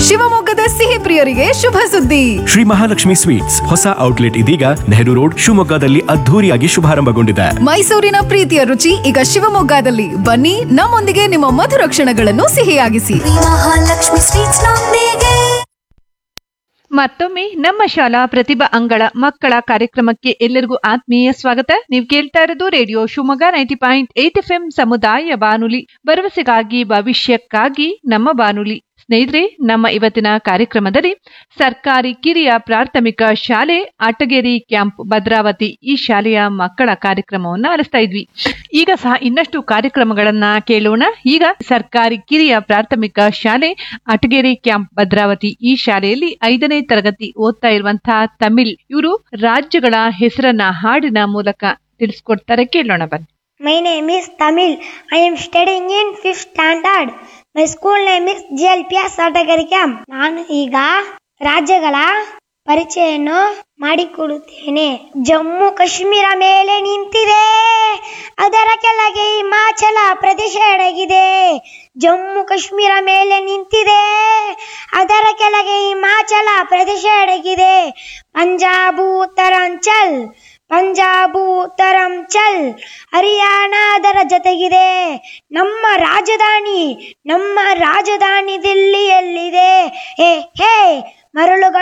ಶಿವಮೊಗ್ಗದ ಸಿಹಿ ಪ್ರಿಯರಿಗೆ ಶುಭ ಸುದ್ದಿ ಶ್ರೀ ಮಹಾಲಕ್ಷ್ಮಿ ಸ್ವೀಟ್ಸ್ ಹೊಸ ಔಟ್ಲೆಟ್ ಇದೀಗ ನೆಹರು ರೋಡ್ ಶಿವಮೊಗ್ಗದಲ್ಲಿ ಅದ್ಧೂರಿಯಾಗಿ ಶುಭಾರಂಭಗೊಂಡಿದೆ ಮೈಸೂರಿನ ಪ್ರೀತಿಯ ರುಚಿ ಈಗ ಶಿವಮೊಗ್ಗದಲ್ಲಿ ಬನ್ನಿ ನಮ್ಮೊಂದಿಗೆ ನಿಮ್ಮ ಮಧುರ ಕ್ಷಣಗಳನ್ನು ಸಿಹಿಯಾಗಿಸಿ ಮಹಾಲಕ್ಷ್ಮಿ ಸ್ವೀಟ್ಸ್ ನೊಂದಿಗೆ ಮತ್ತೊಮ್ಮೆ ನಮ್ಮ ಶಾಲಾ ಪ್ರತಿಭಾ ಅಂಗಳ ಮಕ್ಕಳ ಕಾರ್ಯಕ್ರಮಕ್ಕೆ ಎಲ್ಲರಿಗೂ ಆತ್ಮೀಯ ಸ್ವಾಗತ ನೀವು ಕೇಳ್ತಾ ಇರೋದು radio Shivamogga ninety point eight F M ಸಮುದಾಯ ಬಾನುಲಿ ಭರವಸೆಗಾಗಿ ಭವಿಷ್ಯಕ್ಕಾಗಿ ನಮ್ಮ ಬಾನುಲಿ ಸ್ನೇಹಿತರೆ ನಮ್ಮ ಇವತ್ತಿನ ಕಾರ್ಯಕ್ರಮದಲ್ಲಿ ಸರ್ಕಾರಿ ಕಿರಿಯ ಪ್ರಾಥಮಿಕ ಶಾಲೆ ಆಟಗೇರಿ ಕ್ಯಾಂಪ್ ಭದ್ರಾವತಿ ಈ ಶಾಲೆಯ ಮಕ್ಕಳ ಕಾರ್ಯಕ್ರಮವನ್ನ ಆಲಿಸ್ತಾ ಇದ್ವಿ ಈಗ ಸಹ ಇನ್ನಷ್ಟು ಕಾರ್ಯಕ್ರಮಗಳನ್ನ ಕೇಳೋಣ ಈಗ ಸರ್ಕಾರಿ ಕಿರಿಯ ಪ್ರಾಥಮಿಕ ಶಾಲೆ ಅಟಗೇರಿ ಕ್ಯಾಂಪ್ ಭದ್ರಾವತಿ ಈ ಶಾಲೆಯಲ್ಲಿ ಐದನೇ ತರಗತಿ ಓದ್ತಾ ಇರುವಂತಹ ತಮಿಳ್ ಇವರು ರಾಜ್ಯಗಳ ಹೆಸರನ್ನ ಹಾಡಿನ ಮೂಲಕ ತಿಳಿಸ್ಕೊಡ್ತಾರೆ ಕೇಳೋಣ ಬನ್ನಿ My name is Tamil. I am studying in fifth standard. My school name is GLPS Atagariಕಂ ನಾನು ಈಗ ರಾಜ್ಯಗಳ ಪರಿಚಯವನ್ನು ಮಾಡಿಕೊಡುತ್ತೇನೆ ಜಮ್ಮು ಕಾಶ್ಮೀರ ಮೇಲೆ ನಿಂತಿದೆ ಅದರ ಕೆಳಗೆ ಹಿಮಾಚಲ ಪ್ರದೇಶ ಅಡಗಿದೆ ಜಮ್ಮು ಕಾಶ್ಮೀರ ಮೇಲೆ ನಿಂತಿದೆ ಅದರ ಕೆಳಗೆ ಹಿಮಾಚಲ ಪ್ರದೇಶ ಅಡಗಿದೆ ಪಂಜಾಬ್ ಉತ್ತರಾಂಚಲ್ ಪಂಜಾಬ್ ಉತ್ತರಾಂಚಲ್ ಹರಿಯಾಣ ಅದರ ಜೊತೆಗಿದೆ ನಮ್ಮ ರಾಜಧಾನಿ ನಮ್ಮ ರಾಜಧಾನಿ ದಿಲ್ಲಿಯಲ್ಲಿದೆ ಹೇ ಹೇ ಮರಳುಗಳ